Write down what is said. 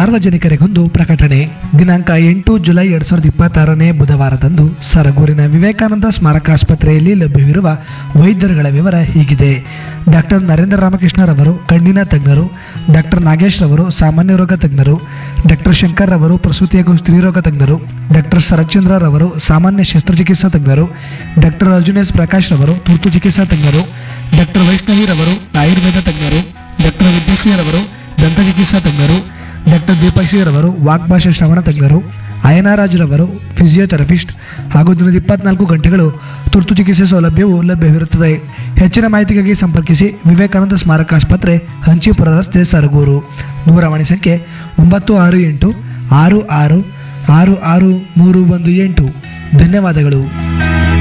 ಸಾರ್ವಜನಿಕರಿಗೊಂದು ಪ್ರಕಟಣೆ ದಿನಾಂಕ ಎಂಟು ಜುಲೈ ಎರಡ್ ಸಾವಿರದ ಇಪ್ಪತ್ತಾರನೇ ಬುಧವಾರದಂದು ಸರಗೂರಿನ ವಿವೇಕಾನಂದ ಸ್ಮಾರಕ ಆಸ್ಪತ್ರೆಯಲ್ಲಿ ಲಭ್ಯವಿರುವ ವೈದ್ಯರುಗಳ ವಿವರ ಹೀಗಿದೆ ಡಾಕ್ಟರ್ ನರೇಂದ್ರ ರಾಮಕೃಷ್ಣರವರು ಕಣ್ಣಿನ ತಜ್ಞರು ಡಾಕ್ಟರ್ ನಾಗೇಶ್ ರವರು ಸಾಮಾನ್ಯ ರೋಗ ತಜ್ಞರು ಡಾಕ್ಟರ್ ಶಂಕರ್ ರವರು ಪ್ರಸೂತಿ ಹಾಗೂ ಸ್ತ್ರೀರೋಗ ತಜ್ಞರು ಡಾಕ್ಟರ್ ಶರತ್ಚಂದ್ರ ರವರು ಸಾಮಾನ್ಯ ಶಸ್ತ್ರಚಿಕಿತ್ಸಾ ತಜ್ಞರು ಡಾಕ್ಟರ್ ಅರ್ಜುನೇಶ್ ಪ್ರಕಾಶ್ ರವರು ತುರ್ತು ಚಿಕಿತ್ಸಾ ತಜ್ಞರು ಡಾಕ್ಟರ್ ವೈಷ್ಣವಿ ರವರು ಆಯುರ್ವೇದ ತಜ್ಞರು ಡಾಕ್ಟರ್ ವಿದ್ಯಶ್ರೀ ರವರು ದಂತ ಚಿಕಿತ್ಸಾ ತಜ್ಞರು ಡಾಕ್ಟರ್ ದೀಪಶ್ರೀ ರವರು ವಾಗ್ಭಾಷಾ ಶ್ರವಣ ತಜ್ಞರು ಅಯನಾರಾಜ್ ರವರು ಫಿಸಿಯೋಥೆರಪಿಸ್ಟ್ ಹಾಗೂ ದಿನದ ಇಪ್ಪತ್ನಾಲ್ಕು ಗಂಟೆಗಳು ತುರ್ತು ಚಿಕಿತ್ಸೆ ಸೌಲಭ್ಯವು ಲಭ್ಯವಿರುತ್ತದೆ ಹೆಚ್ಚಿನ ಮಾಹಿತಿಗಾಗಿ ಸಂಪರ್ಕಿಸಿ ವಿವೇಕಾನಂದ ಸ್ಮಾರಕ ಆಸ್ಪತ್ರೆ ಹಂಚಿಪುರ ರಸ್ತೆ ಸರಗೂರು ದೂರವಾಣಿ ಸಂಖ್ಯೆ ಒಂಬತ್ತು ಆರು ಎಂಟು ಆರು ಆರು ಆರು ಆರು ಮೂರು ಒಂದು ಎಂಟು ಧನ್ಯವಾದಗಳು